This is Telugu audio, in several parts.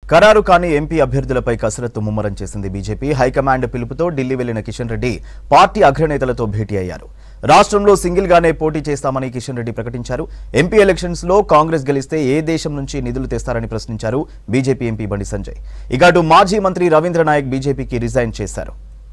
ఖరారు కాని ఎంపీ అభ్యర్థులపై కసరత్తు ముమ్మరం చేసింది బీజేపీ హైకమాండ్ పిలుపుతో ఢిల్లీ వెళ్లిన కిషన్ రెడ్డి పార్టీ అగ్రనేతలతో భేటీ అయ్యారు రాష్ట్రంలో సింగిల్ గానే పోటీ చేస్తామని కిషన్ రెడ్డి ప్రకటించారు ఎంపీ ఎలక్షన్స్ లో కాంగ్రెస్ గెలిస్తే ఏ దేశం నుంచి నిధులు తెస్తారని ప్రశ్నించారు బీజేపీ ఎంపీ బండి సంజయ్ ఇక అటు మాజీ మంత్రి రవీంద్ర నాయక్ బీజేపీకి రిజైన్ చేశారు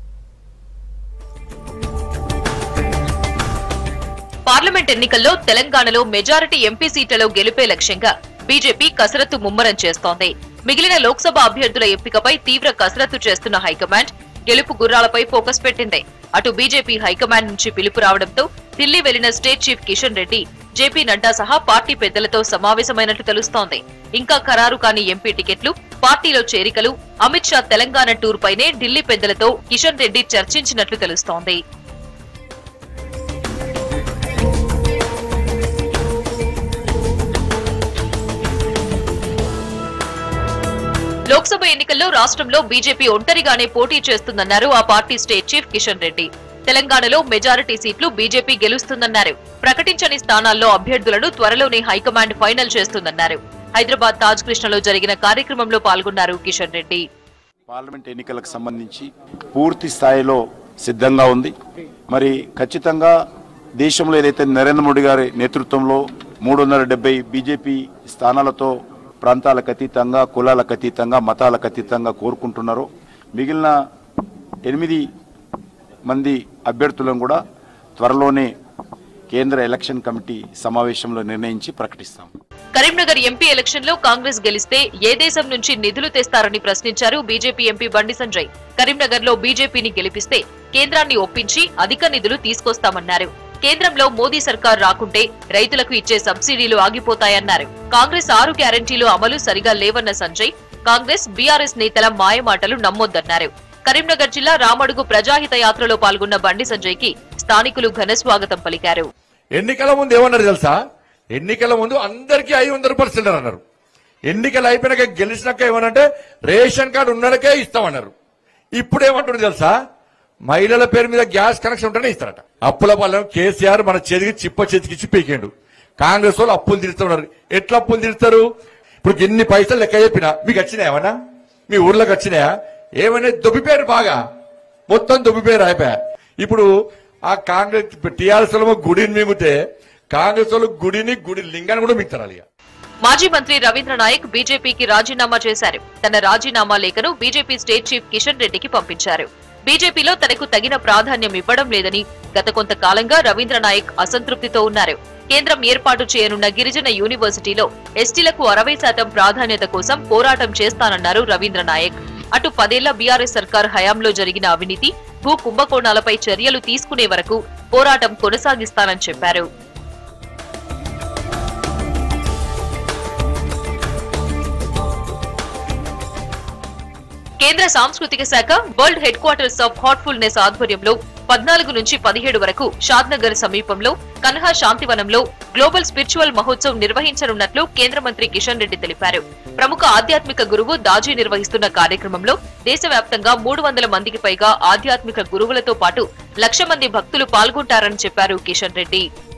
పార్లమెంట్ ఎన్నికల్లో తెలంగాణలో మెజారిటీ ఎంపీ సీట్లలో గెలిపే లక్ష్యంగా బీజేపీ కసరత్తు ముమ్మరం చేస్తోంది మిగిలిన లోక్సభ అభ్యర్థుల ఎంపికపై తీవ్ర కసరత్తు చేస్తున్న హైకమాండ్ గెలుపు గుర్రాలపై ఫోకస్ పెట్టింది అటు బీజేపీ హైకమాండ్ నుంచి పిలుపు రావడంతో ఢిల్లీ వెళ్లిన state chief Kishan Reddy JP Nadda సహా పార్టీ పెద్దలతో సమావేశమైనట్లు తెలుస్తోంది ఇంకా ఖరారు కాని ఎంపీ టికెట్లు పార్టీలో చేరికలు అమిత్ షా తెలంగాణ టూర్ పైనే ఢిల్లీ పెద్దలతో కిషన్ రెడ్డి చర్చించినట్లు తెలుస్తోంది లోక్సభ ఎన్నికల్లో రాష్ట్రంలో బీజేపీ ఒంటరిగానే పోటీ చేస్తుందన్నారు ఆ party state chief Kishan Reddy తెలంగాణలో మెజారిటీ సీట్లు బీజేపీ గెలుస్తుందన్నారు ప్రకటించని స్థానాల్లో అభ్యర్థులను త్వరలోనే హైకమాండ్ ఫైనల్ చేస్తుందన్నారు హైదరాబాద్ తాజ్ కృష్ణలో జరిగిన కార్యక్రమంలో పాల్గొన్నారు కిషన్ రెడ్డి పార్లమెంట్ ఎన్నికలకు సంబంధించి పూర్తి స్థాయిలో సిద్ధంగా ఉంది మరి ఖచ్చితంగా దేశంలో ఏదైతే నరేంద్ర మోడీ గారి నేతృత్వంలో మూడు వందల డెబ్బై బీజేపీ స్థానాలతో ప్రాంతాలకు అతీతంగా కులాలకు అతీతంగా మతాలకు అతీతంగా కోరుకుంటున్నారో మిగిలిన ఎనిమిది మంది అభ్యర్థులను కూడా త్వరలోనే కేంద్ర ఎలక్షన్ కమిటీ సమావేశంలో నిర్ణయించి ప్రకటిస్తాం కరీంనగర్ ఎంపీ ఎలక్షన్ లో కాంగ్రెస్ గెలిస్తే ఏ దేశం నుంచి నిధులు తెస్తారని ప్రశ్నించారు బీజేపీ ఎంపీ బండి సంజయ్ కరీంనగర్ లో బీజేపీని గెలిపిస్తే కేంద్రాన్ని ఒప్పించి అధిక నిధులు తీసుకొస్తామన్నారు కేంద్రంలో మోదీ సర్కార్ రాకుంటే రైతులకు ఇచ్చే సబ్సిడీలు ఆగిపోతాయన్నారు కాంగ్రెస్ ఆరు గ్యారంటీలు అమలు సరిగా లేవన్న సంజయ్ కాంగ్రెస్ బీఆర్ఎస్ నేతల మాయమాటలు నమ్మొద్దన్నారు కరీంనగర్ జిల్లా రామడుగు ప్రజాహిత యాత్రలో పాల్గొన్న బండి సంజయ్ కి స్థానికులు ఘన స్వాగతం పలికారు ఎన్నికల ముందు ఏమన్నారు తెలుసా ఎన్నికల ముందు అందరికీ ఐదు వందల రూపాయలు సిలిండర్ అన్నారు ఎన్నికలు అయిపోయినాక గెలిచినాక ఏమనంటే రేషన్ కార్డు ఉన్నోళ్ళకే ఇస్తామన్నారు ఇప్పుడు ఏమంటున్నారు తెలుసా మహిళల పేరు మీద గ్యాస్ కనెక్షన్ ఉంటేనే ఇస్తారట అప్పుల వల్ల కేసీఆర్ మన చెదికి చిప్ప చేతికిచ్చి పీకేండు కాంగ్రెస్ వాళ్ళు అప్పులు తీరుతున్నారు ఎట్లా అప్పులు తీరుతారు ఇప్పుడు ఎన్ని పైసలు లెక్క చెప్పినా మీకు వచ్చినాయా ఏమన్నా మీ ఊర్లోకి వచ్చినాయా ఏమైనా దొబ్బిపోయారు బాగా మొత్తం దొబ్బిపోయారు అయిపోయా ఇప్పుడు ఆ కాంగ్రెస్ టీఆర్ఎస్ లో గుడిని మింగితే కాంగ్రెస్ వాళ్ళు గుడిని గుడి లింగాన్ని కూడా మిగతారు ఇక మాజీ మంత్రి రవీంద్ర నాయక్ బీజేపీకి రాజీనామా చేశారు తన రాజీనామా లేఖను బీజేపీ స్టేట్ చీఫ్ కిషన్ రెడ్డికి పంపించారు బీజేపీలో తనకు తగిన ప్రాధాన్యం ఇవ్వడం లేదని గత కొంతకాలంగా రవీంద్ర నాయక్ అసంతృప్తితో ఉన్నారు కేంద్రం ఏర్పాటు చేయనున్న గిరిజన యూనివర్సిటీలో ఎస్టీలకు అరవై శాతం ప్రాధాన్యత కోసం పోరాటం చేస్తానన్నారు రవీంద్ర నాయక్ అటు పదేళ్ల బీఆర్ఎస్ సర్కార్ హయాంలో జరిగిన అవినీతి భూ కుంభకోణాలపై చర్యలు తీసుకునే వరకు పోరాటం కొనసాగిస్తానని చెప్పారు కేంద్ర సాంస్కృతిక శాఖ world headquarters of Heartfulness ఆధ్వర్యంలో పద్నాలుగు నుంచి పదిహేడు వరకు షాద్నగర్ సమీపంలో కన్హా శాంతివనంలో గ్లోబల్ స్పిరిచువల్ మహోత్సవ్ నిర్వహించనున్నట్లు కేంద్ర మంత్రి కిషన్ రెడ్డి తెలిపారు ప్రముఖ ఆధ్యాత్మిక గురువు దాజీ నిర్వహిస్తున్న కార్యక్రమంలో దేశవ్యాప్తంగా మూడు వందల మందికి పైగా ఆధ్యాత్మిక గురువులతో పాటు లక్ష మంది భక్తులు పాల్గొంటారని చెప్పారు కిషన్ రెడ్డి